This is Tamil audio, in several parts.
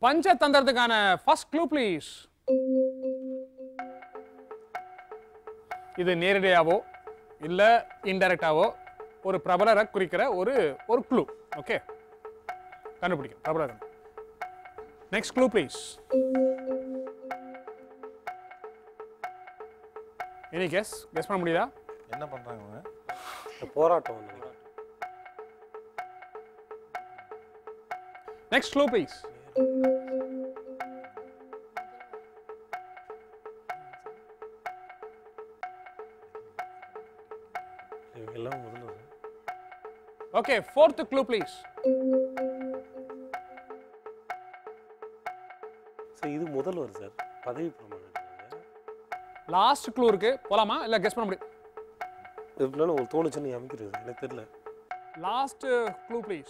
பஞ்சதந்திரத்துக்கான ஃபர்ஸ்ட் க்ளூ ப்ளீஸ் இது நேரடியாவோ இல்ல இன்டைரக்டாவோ ஒரு பிரபலரை குறிக்கிற ஒரு ஒரு க்ளூ ஓகே கண்டுபிடிக்கும் பிரபலர் next clue please any guess guess பண்ண முடியுதா என்ன பண்றாங்க அவங்க இந்த போராட்டம் வந்து நெக்ஸ்ட் க்ளூ ப்ளீஸ் இவங்க எல்லாம் முதல்ல வரும். Okay fourth clue please sir இது முதல்வர் சார் பதவி பிரமாணம் எடுக்கிறாங்க. லாஸ்ட் க்ளூ இருக்கு போலாமா இல்ல கெஸ் பண்ண முடியும் எப்படினாலும் உங்களுக்கு தோணுச்சுன்னு அமைக்கிறது எனக்கு தெரியல last clue please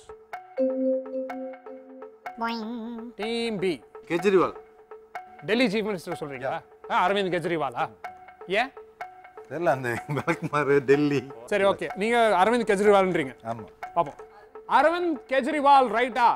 team B Kejriwal Delhi chief minister சொல்றீங்களா ஆ, அரவிந்த் கெஜ்ரிவாலா ஏன் தெரியல அந்த விளக்குமாறு டெல்லி சரி ஓகே நீங்க அரவிந்த் கெஜ்ரிவால்ன்றீங்க ஆமா பாப்போம் அரவிந்த் கெஜ்ரிவால் ரைட்டா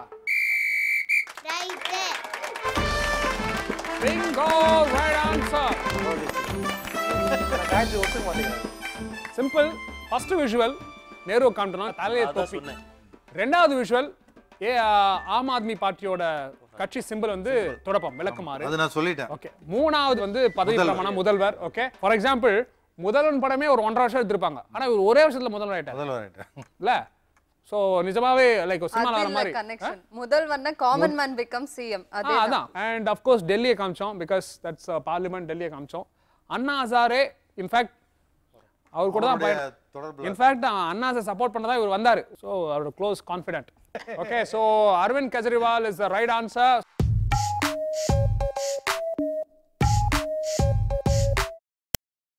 பிங்கோ ரைட் ஆன்சர் காயத்ரி ஒத்துக்க மாட்டேங்கிறாங்க சிம்பிள் ஃபர்ஸ்ட் விஷுவல் நேரு காண்டனா தலையை அதான் தொப்பி சொன்னேன் ரெண்டாவது விஷுவல் ஏ ஆ, ஆம் ஆத்மி பார்ட்டியோட கட்சி சிம்பிள் வந்து தொடப்பம் விளக்குமாறு அது நான் சொல்லிட்டேன் ஓகே மூணாவது வந்து பதவி முதல்வர். பிரமாணம் முதல்வர் ஓகே ஃபார் எக்ஸாம்பிள் முதல்வன் படமே ஒரு ஒன்றரை வருஷம் எடுத்திருப்பாங்க ஆனா இவர் ஒரே வருஷத்துல முதல்வர் ஆயிட்டார் முதல்வர் ஆயிட்டேன் இல்ல சோ நிஜமாவே லைக் சினிமால அது வர இல்ல மாதிரி கனெக்ஷன் முதல் வந்த காமன் மேன் பிகம் சிஎம் ஆ, அதே அதான் அண்ட் அஃப்கோர்ஸ் டெல்லியை காமிச்சோம் பிகாஸ் தட்ஸ் பார்லிமெண்ட் டெல்லியை காமிச்சோம் அண்ணா ஹசாரே இன்ஃபேக்ட் அவர் கூட தான் அவருடைய தொடர்புல இன்ஃபேக்ட் அண்ணாஸை சப்போர்ட் பண்ணதா இவர் வந்தாரு ஸோ அவரோட close confident okay so Arvind Kejriwal is the right answer